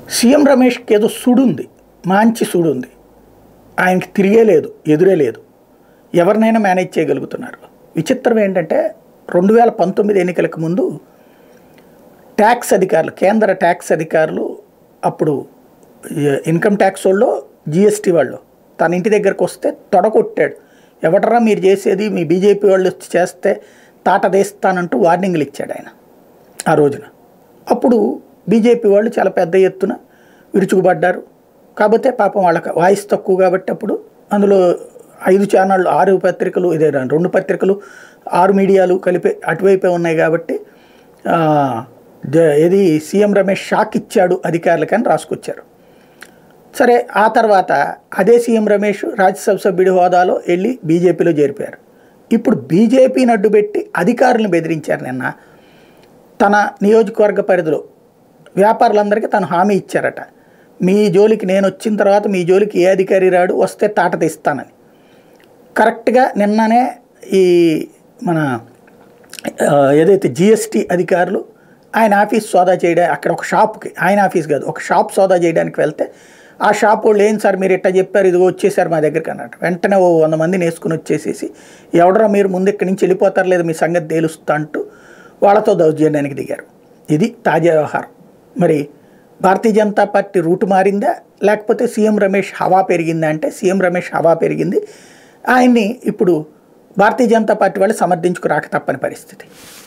CM రమేష్కి ఏదో సుడుంది మంచి సుడుంది ఆయనకి తిరిగే లేదు ఎదురే లేదు ఎవరినైనా మేనేజ్ చేయగలుగుతున్నారు విచిత్రం ఏంటంటే రెండు వేల పంతొమ్మిది ఎన్నికలకు ముందు ట్యాక్స్ అధికారులు కేంద్ర ట్యాక్స్ అధికారులు అప్పుడు ఈ- ఇన్కమ్ ట్యాక్స్ వాళ్ళు జిఎస్టీ వాళ్ళు తన ఇంటి దగ్గరకు వస్తే తొడగొట్టాడు ఎవడరా మీరు చేసేది మీ బీజేపీ వాళ్ళు వచ్చి చేస్తే తాట తీస్తానంటూ వార్నింగ్లు ఇచ్చాడు ఆయన ఆ రోజున అప్పుడు బీజేపీ వాళ్ళు చాలా పెద్ద ఎత్తున విరుచుకుపడ్డారు కాకపోతే పాపం వాళ్ళకి వాయిస్ తక్కువ కాబట్టి అప్పుడు అందులో ఐదు ఛానళ్ళు ఆరు పత్రికలు ఇదే రెండు పత్రికలు ఆరు మీడియాలు కలిపి అటువైపే ఉన్నాయి కాబట్టి ఆ, ద- ఏది సీఎం రమేష్ షాక్ ఇచ్చాడు అధికారులకని రాసుకొచ్చారు సరే ఆ తర్వాత అదే సీఎం రమేష్ రాజ్యసభ సభ్యుడి హోదాలో వెళ్ళి బీజేపీలో చేరిపోయారు ఇప్పుడు బీజేపీని అడ్డుపెట్టి అధికారులను బెదిరించారు నిన్న తన నియోజకవర్గ పరిధిలో వ్యాపారులందరికీ తను హామీ ఇచ్చారట మీ జోలికి నేను వచ్చిన తర్వాత మీ జోలికి ఏ అధికారి రాడు వస్తే తాట తీస్తానని కరెక్ట్గా నిన్ననే ఈ మన ఆ, ఏదైతే జిఎస్టీ అధికారులు ఆయన ఆఫీస్ సోదా చేయడా అక్కడ ఒక షాప్కి ఆయన ఆఫీస్ కాదు ఒక షాప్ సోదా చేయడానికి వెళ్తే ఆ షాప్ వాళ్ళు ఏం సార్ మీరు ఇట్లా చెప్పారు ఇదిగో వచ్చేసారు మా దగ్గరికి అన్నట్టు వెంటనే ఓ వంద మందిని వేసుకుని వచ్చేసేసి ఎవడరా మీరు ముందు ఇక్కడి నుంచి వెళ్ళిపోతారు లేదు మీ సంగతి తేలుస్తా అంటూ వాళ్ళతో దౌర్జన్యానికి దిగారు ఇది తాజా వ్యవహారం మరి భారతీయ జనతా పార్టీ రూటు మారిందా లేకపోతే సీఎం రమేష్ హవా పెరిగిందా అంటే సీఎం రమేష్ హవా పెరిగింది ఆయన్ని ఇప్పుడు భారతీయ జనతా పార్టీ వాళ్ళు సమర్థించుకు రాక తప్పని పరిస్థితి